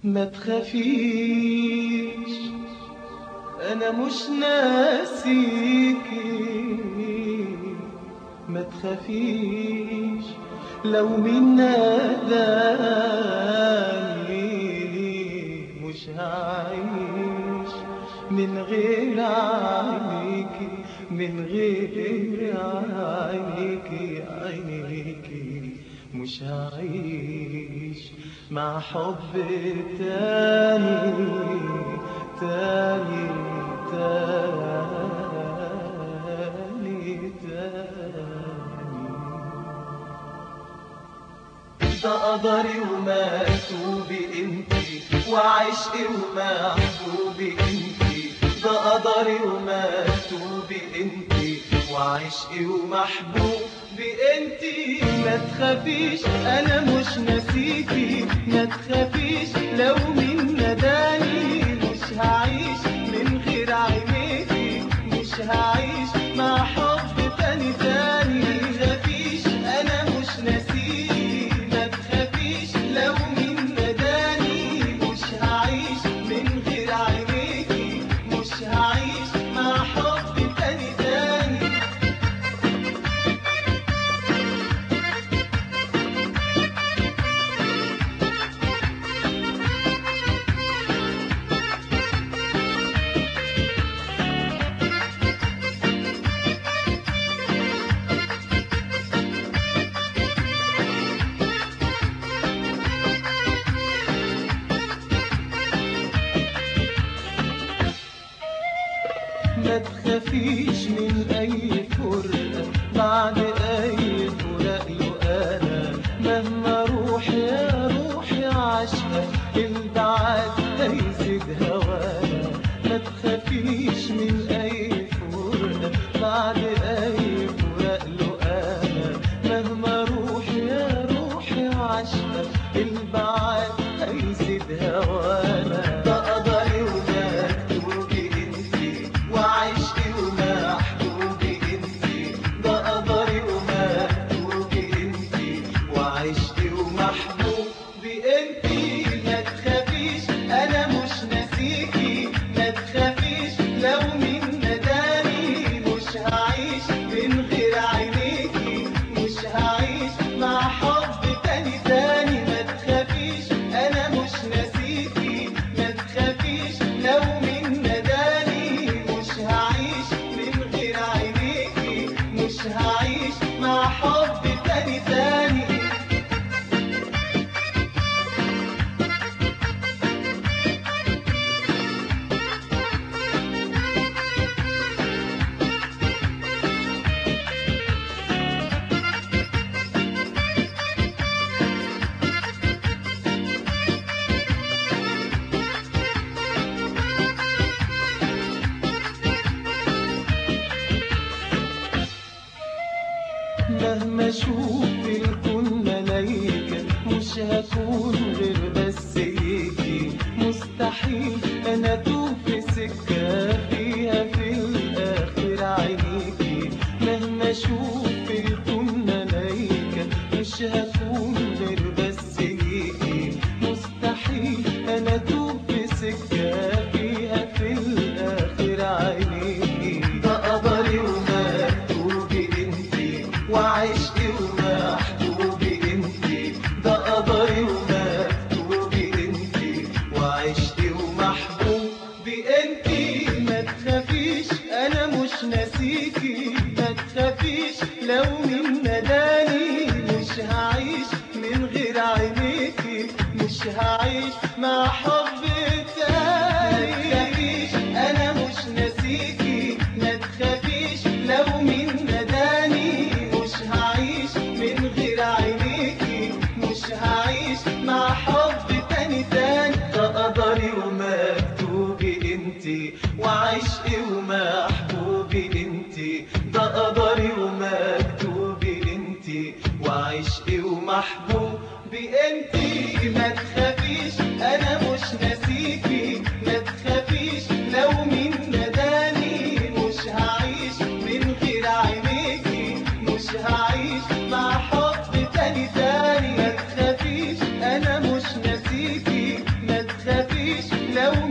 ما تخافيش انا مش ناسيكي ما تخافيش لو من ناداني مش هعيش من غير عينيكي من غير عينيكي عينيكي مش هعيش مع حب تاني تاني تاني تاني ده قدري ومكتوبي انتي وعشقي ومحبوبي انتي ده قدري ومكتوبي انتي وعشقي ومحبوبي انتي ما تخافيش انا مش ناسيكي ما تخافيش لو من نداني مش هعيش من غير عينيكي مش هعيش مع حب تاني تاني ما تخافيش انا مش ناسيكي ما تخافيش لو من نداني مش هعيش من غير عينيكي مش هعيش مع حب تاني تاني ما تخافيش من اي فرقة بعد اي فراق له انا مهما اروح يا روحي عشقة البعاد هيزيد هوانا ما تخافيش من اي فرقة بعد اي فراق له انا مهما اروح يا روحي عشقة البعاد هيزيد هوانا ده قدري ومكتوبي انتي وعشقي ومحبوبي انتي ده قدري ومكتوبي انتي وعشقي ومحبوبي انتي ما تخافيش انا مش ناسيكي ما تخافيش لو من نداني مش هعيش من غير عينيكي مش هعيش مع حب تاني تاني ما تخافيش انا مش ناسيكي ما تخافيش لو من نداني مش هعيش من غير عينيكي مش هعيش مع حب تاني تاني مهما اشوف في الكون ملايكة مش هكون غير بس ليكي مستحيل انا اتوه في سكة فيها في الاخر عينيكي مهما اشوف في الكون ملايكة مش هكون غير بس ليكي مستحيل انا اتوه في سكة فيها في الاخر عينيكي ده قدري ومكتوبي انتي وعشقي ومحبوبي انتي ده قدري ومكتوبي انتي وعشقي ومحبوبي انتي ما تخافيش انا مش ناسيكي ما تخافيش لو من نداني مش هعيش من غير عينيكي مش هعيش مع حب تاني ما تخافيش انا مش ناسيكي ما تخافيش لو من نداني مش هعيش من غير عينيكي مش هعيش مع حب تاني تاني ده قدري ومكتوبي انتي وعشقي ومحبوبي انتي ده قدري ومكتوبي انتي وعشقي ومحبوبي انتي ما تخافيش انا مش ناسيكي ما تخافيش لو من نداني مش هعيش من غير عينيكي مش هعيش مع حب تاني تاني ما تخافيش انا مش ناسيكي ما تخافيش لو